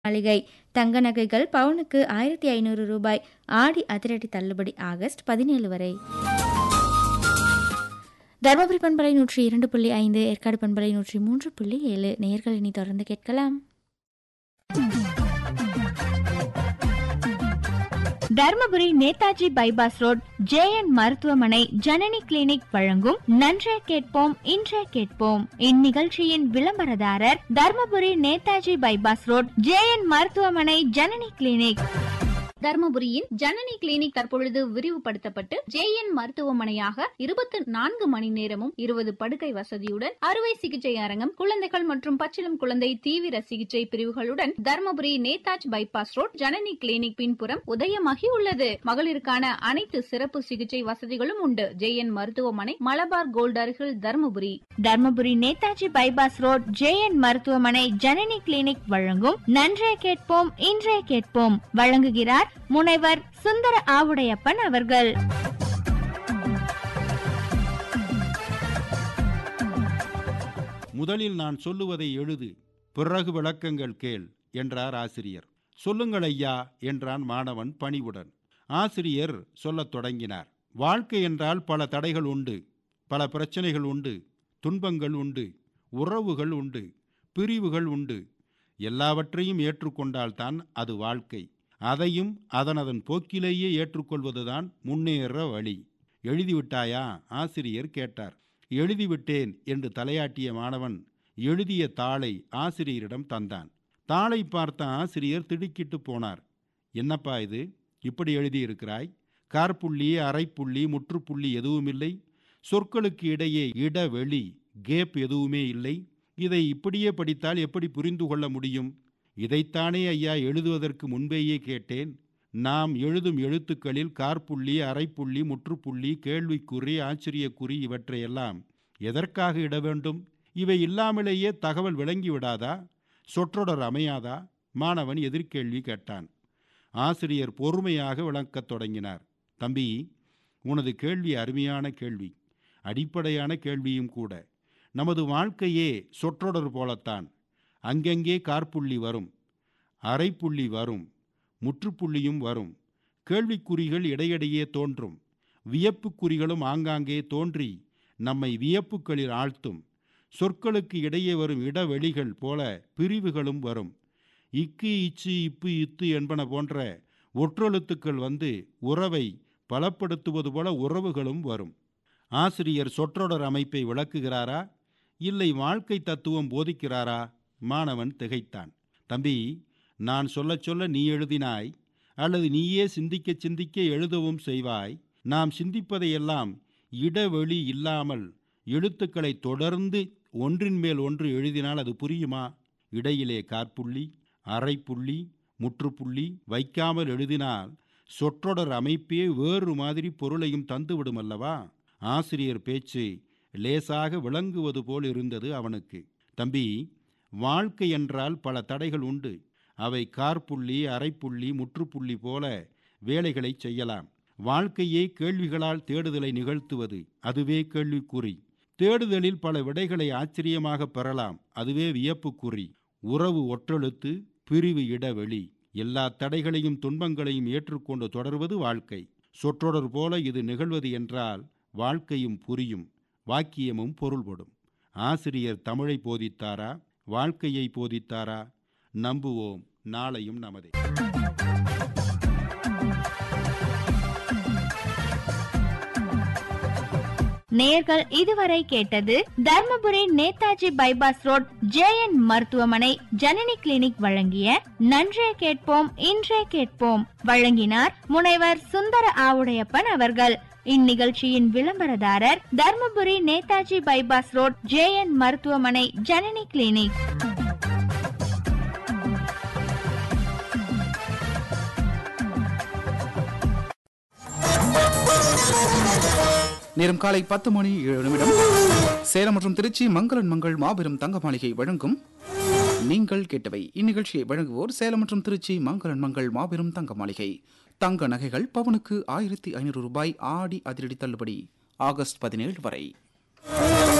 மாளிகை தங்க நகைகள் பவுனுக்கு ஆயிரத்தி ஐநூறு ரூபாய் ஆடி அதிரடி தள்ளுபடி ஆகஸ்ட் பதினேழு வரை தருமபுரி பண்பலை நூற்றி இரண்டு புள்ளி ஐந்து ஏற்காடு பண்பலை நூற்றி மூன்று புள்ளி ஏழு நேயர்கள் இனி தொடர்ந்து கேட்கலாம் Dharmapuri Netaji bypass road JN மருத்துவமனை ஜனனி கிளினிக் வழங்கும் நன்றே கேட்போம் இன்றே கேட்போம் இந்நிகழ்ச்சியின் விளம்பரதாரர் Dharmapuri Netaji bypass road JN மருத்துவமனை ஜனனி கிளினிக் தர்மபுரியின் ஜனனி கிளினிக் தற்பொழுது விரிவுபடுத்தப்பட்டு ஜேஎன் மருத்துவமனையாக இருபத்தி நான்கு மணி நேரமும் இருபது படுக்கை வசதியுடன் அறுவை சிகிச்சை அரங்கம் குழந்தைகள் மற்றும் பச்சிளம் குழந்தை தீவிர சிகிச்சை பிரிவுகளுடன் Dharmapuri Netaji bypass road Janani clinic பின்புறம் உதயமாகி உள்ளது மகளிருக்கான அனைத்து சிறப்பு சிகிச்சை வசதிகளும் உண்டு ஜேஎன் மருத்துவமனை மலபார் கோல்ட் அருகில் Dharmapuri Dharmapuri Netaji bypass road JN மருத்துவமனை ஜனனி கிளினிக் வழங்கும் நன்றே கேட்போம் இன்றே கேட்போம் வழங்குகிறார் முனைவர் சுந்தர ஆவுடையப்பன் அவர்கள் முதலில் நான் சொல்லுவதை எழுது பிறகு விளக்கங்கள் கேள் என்றார் ஆசிரியர் சொல்லுங்கள் ஐயா என்றான் மாணவன் பணிவுடன் ஆசிரியர் சொல்லத் தொடங்கினார் வாழ்க்கை என்றால் பல தடைகள் உண்டு பல பிரச்சனைகள் உண்டு துன்பங்கள் உண்டு உறவுகள் உண்டு பிரிவுகள் உண்டு எல்லாவற்றையும் ஏற்றுக்கொண்டால்தான் அது வாழ்க்கை அதையும் அதனதன் போக்கிலேயே ஏற்றுக்கொள்வதுதான் முன்னேற வழி எழுதிவிட்டாயா ஆசிரியர் கேட்டார் எழுதிவிட்டேன் என்று தலையாட்டிய மாணவன் எழுதிய தாளை ஆசிரியரிடம் தந்தான் தாளை பார்த்த ஆசிரியர் திடுக்கிட்டு போனார் என்னப்பா இது இப்படி எழுதியிருக்கிறாய் கார்புள்ளி அரைப்புள்ளி முற்றுப்புள்ளி எதுவுமில்லை சொற்களுக்கு இடையே இடைவெளி கேப் எதுவுமே இல்லை இதை இப்படியே படித்தால் எப்படி புரிந்து கொள்ள முடியும் இதைத்தானே ஐயா எழுதுவதற்கு முன்பேயே கேட்டேன் நாம் எழுதும் எழுத்துக்களில் கார்புள்ளி அரைப்புள்ளி முற்றுப்புள்ளி கேள்விக்குறி ஆச்சரியக்குறி இவற்றையெல்லாம் எதற்காக இட வேண்டும் இவை இல்லாமலேயே தகவல் விளங்கிவிடாதா சொற்றொடர் அமையாதா மாணவன் எதிர்கேள்வி கேட்டான் ஆசிரியர் பொறுமையாக விளக்கத் தொடங்கினார் தம்பி உனது கேள்வி அருமையான கேள்வி அடிப்படையான கேள்வியும் கூட நமது வாழ்க்கையே சொற்றொடர் போலத்தான் அங்கங்கே கார்புள்ளி வரும் அரைப்புள்ளி வரும் முற்றுப்புள்ளியும் வரும் கேள்விக்குறிகள் இடையிடையே தோன்றும் வியப்புக்குறிகளும் ஆங்காங்கே தோன்றி நம்மை வியப்புகளில் ஆழ்த்தும் சொற்களுக்கு இடையே வரும் இடைவெளிகள் போல பிரிவுகளும் வரும் இக்கு இச்சு இப்பு இத்து என்பன போன்ற ஒற்றெழுத்துக்கள் வந்து உறவை பலப்படுத்துவது போல உறவுகளும் வரும் ஆசிரியர் சொற்றொடர் அமைப்பை விளக்குகிறாரா இல்லை வாழ்க்கை தத்துவம் போதிக்கிறாரா மாணவன் திகைத்தான் தம்பி நான் சொல்ல சொல்ல நீ எழுதினாய் அல்லது நீயே சிந்திக்க சிந்திக்க எழுதவும் செய்வாய் நாம் சிந்திப்பதையெல்லாம் இடைவெளி இல்லாமல் எழுத்துக்களை தொடர்ந்து ஒன்றின் மேல் ஒன்று எழுதினால் அது புரியுமா இடையிலே காற்புள்ளி அரைப்புள்ளி முற்றுப்புள்ளி வைக்காமல் எழுதினால் சொற்றொடர் அமைப்பே வேறு மாதிரி பொருளையும் தந்துவிடும் அல்லவா ஆசிரியர் பேச்சு லேசாக விளங்குவது போல் இருந்தது அவனுக்கு தம்பி வாழ்க்கை என்றால் பல தடைகள் உண்டு அவை கார்புள்ளி அரைப்புள்ளி முற்றுப்புள்ளி போல வேலைகளை செய்யலாம் வாழ்க்கையே கேள்விகளால் தேடுதலை நிகழ்த்துவது அதுவே கேள்விக்குறி தேடுதலில் பல விடைகளை ஆச்சரியமாக பெறலாம் அதுவே வியப்புக்குறி உறவு ஒற்றெழுத்து பிரிவு இடைவெளி எல்லா தடைகளையும் துன்பங்களையும் ஏற்றுக்கொண்டு தொடர்வது வாழ்க்கை சொற்றொடர் போல இது நிகழ்வது என்றால் வாழ்க்கையும் புரியும் வாக்கியமும் பொருள்படும் ஆசிரியர் தமிழை போதித்தாரா வாழ்க்கையை போதித்தாரா நம்புவோம் நாளையும் நமதே நேர்கள் இதுவரை கேட்டது Dharmapuri Netaji bypass road JN மருத்துவமனை ஜனனி கிளினிக் வழங்கிய நன்றே கேட்போம் இன்றே கேட்போம் வழங்கினார் முனைவர் சுந்தர ஆவுடையப்பன் அவர்கள் இந்நிகழ்ச்சியின் விளம்பரதாரர் Dharmapuri Netaji bypass road JN மருத்துவமனை ஜனனி கிளினிக் நேரம் காலை பத்து மணி ஏழு நிமிடம் சேலம் மற்றும் திருச்சி மங்களன் மங்கள் மாபெரும் தங்க மாளிகை வழங்கும் நீங்கள் கேட்டவை இந்நிகழ்ச்சியை வழங்குவோர் சேலம் மற்றும் திருச்சி மங்களன் மங்கள் மாபெரும் தங்க மாளிகை தங்க நகைகள் பவனுக்கு ஆயிரத்தி ஐநூறு ரூபாய் ஆடி அதிரடி தள்ளுபடி ஆகஸ்ட் பதினேழு வரை